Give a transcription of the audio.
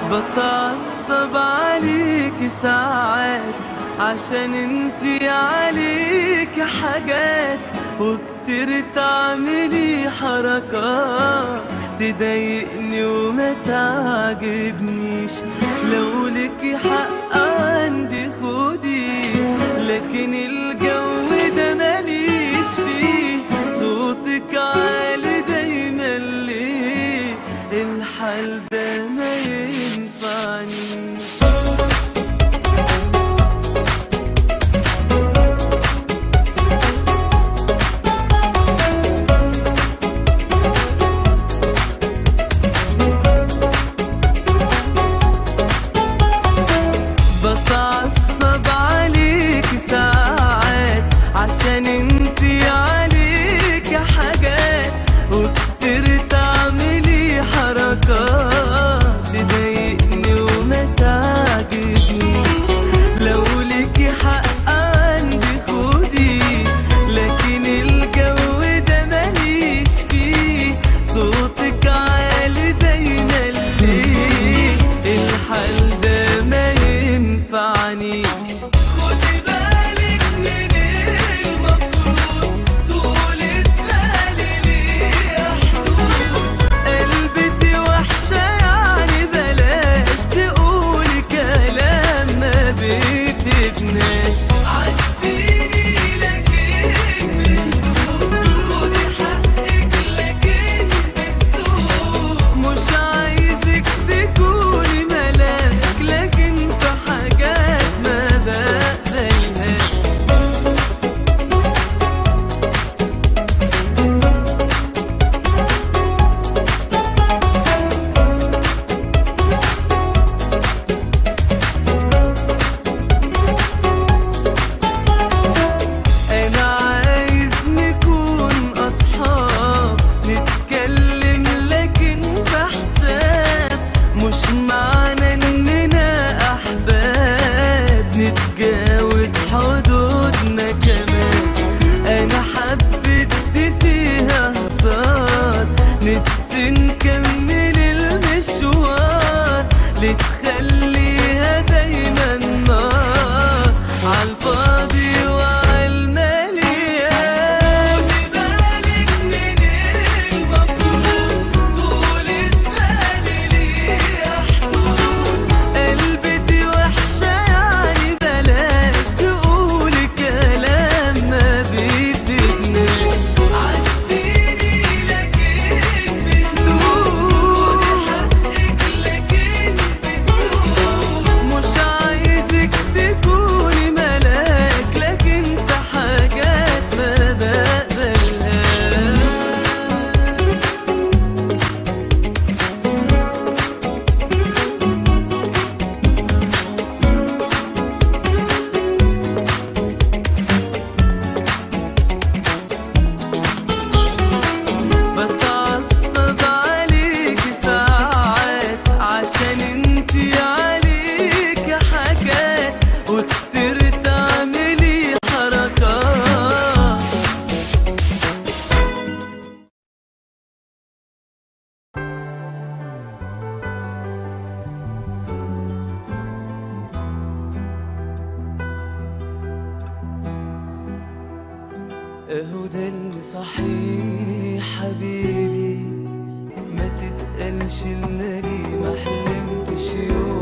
بتعصب عليك ساعات عشان انتي عليك حاجات وكتير تعملي حركات تضايقني وما تعجبنيش لو لك حق عندي خدي لكن الجو ده ماليش فيه صوتك عالي دايما ليه الحال ده ما ينفعنيش بتعصب عليك ساعات عشان انتي عليك حاجات وكتير تعملي حركات تضايقني وما تعجبنيش لو ليكي حق عندي خدي لكن الجو ده ماليش فيه صوتك عالي دايما ليه الحال ده ما ينفعنيش خدي بالك من المفروض طولة بالي ليه حدود قلبتي وحشة يعني بلاش تقولي كلام ما بيفيدناش عديني لكن بهدوء خدي حقك لكن بالذوق مش عايزك تكوني ملاك لكن في حاجات ما بقبلهاش انا عايز نكون اصحاب نتكلم لكن بحساب مش معنى اننا احباب نتجاوز حدودنا كمان انا حبيت فيها هزار نفسي نكمل المشوار لتخليها دايما نار عالفاضي وعالمليان بالك من المفروض طولة بالي ليه حدود قلبتي وحشة يعني بلاش تقولي كلام ما بيفيدناش عديني لكن بهدوء حقك لكن بالذوق مش عايزك تكوني ملاك لكن في حاجات ما بقبلهاش بتعصب عليك ساعات عشان انتي عليك حاجات وكتير تعملي حركات اهو ده اللي صحيح حبيبي ما تتقالش انني ما حلمتش يوم